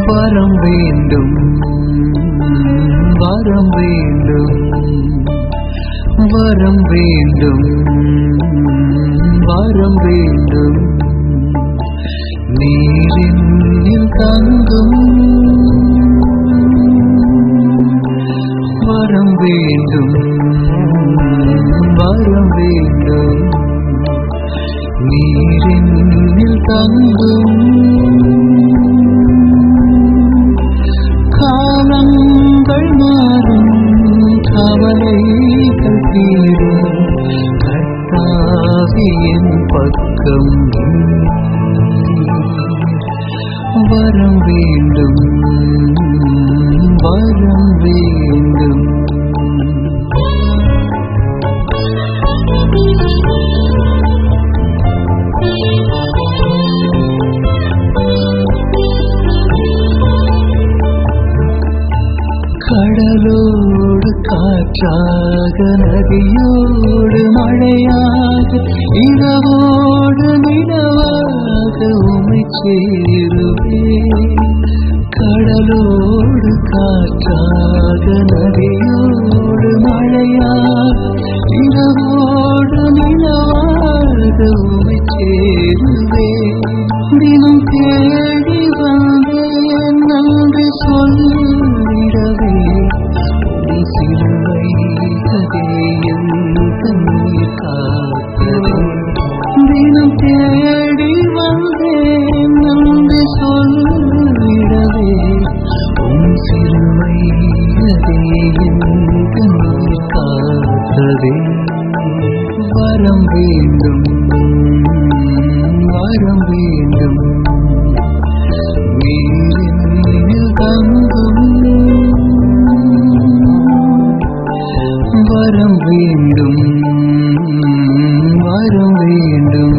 வரம் வேண்டும் வரம் வேண்டும் வரம் வேண்டும் வரம் வேண்டும் நீரில் தங்கும் வரம் வேண்டும் வரம் வேண்டும் நீரில் தங்கும் காலங்கள் மாறும் கவலைகள் தீரும் கட்டாவியின் பக்கம் வரம் வேண்டும் வரம் வேண்டும் கடலோடு காற்றாக நதியோடு மழையாக இரவோடு நிலவாக உமை சேருவே கடலோடு காற்றாக நதியோடு மழையாக இரவோடு நிலவாக உமை சேருவே தினம் தேடி வந்தேன் நன்றி சொல்லிடவே உன் சிலுவை கதையும் கண்ணீர் காத்தது தினம் தேடி வந்தேன் நன்றி சொல்லிடவே உன் சிலுவை கதையும் கண்ணீர் காத்ததே வரம் வேண்டும் வரம் வேண்டும் நீரில் தங்கும் வரம் வேண்டும் வரம் வேண்டும்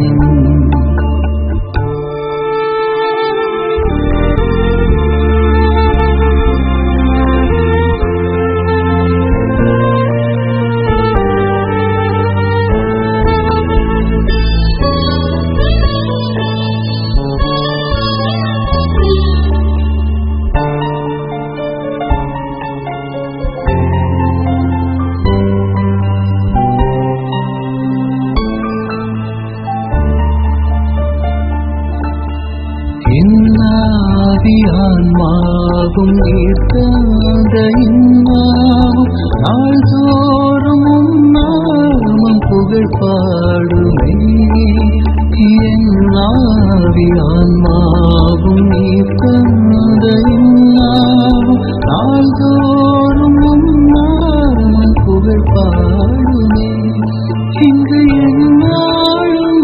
ஆன்மாவும் ஈர்த்தாத இன்மாவும் நாள்தோறும் உன்னாமம் புகழ் பாடுமே என் ஆவி ஆன்மாவும் ஈர்த்தாத இன்மாவும் நாள்தோறும் உன்னாமம் புகழ் பாடுமே இங்கு என்னாலும்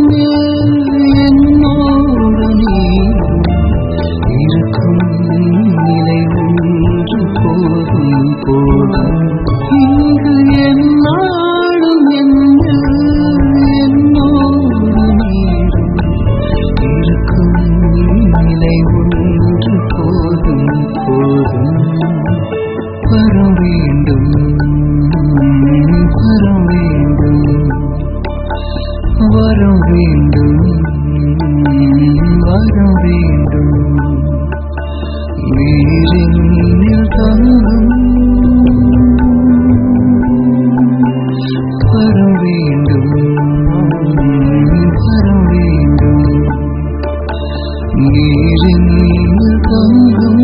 என்னோடு நீ இருக்கும் நிலை ஒன்று போதும் போதும் இங்கு என்னாலும் என்ன என்னோடு நீரும் இருக்கும் நிலை ஒன்று போதும் போதும் வர வேண்டும் வர வேண்டும் வர வேண்டும் வர வேண்டும் நீரில் தங்கும் வர வேண்டும் வர வேண்டும் நீரில் தங்கும்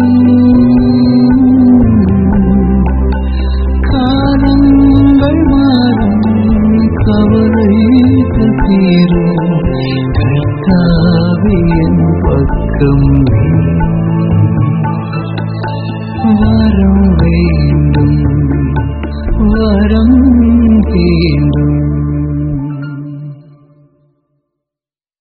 காலங்கள் மாறும் கவலைகள் தீரும் கர்த்தாவே என் பக்கம் வரம் வேண்டும் வரம் தே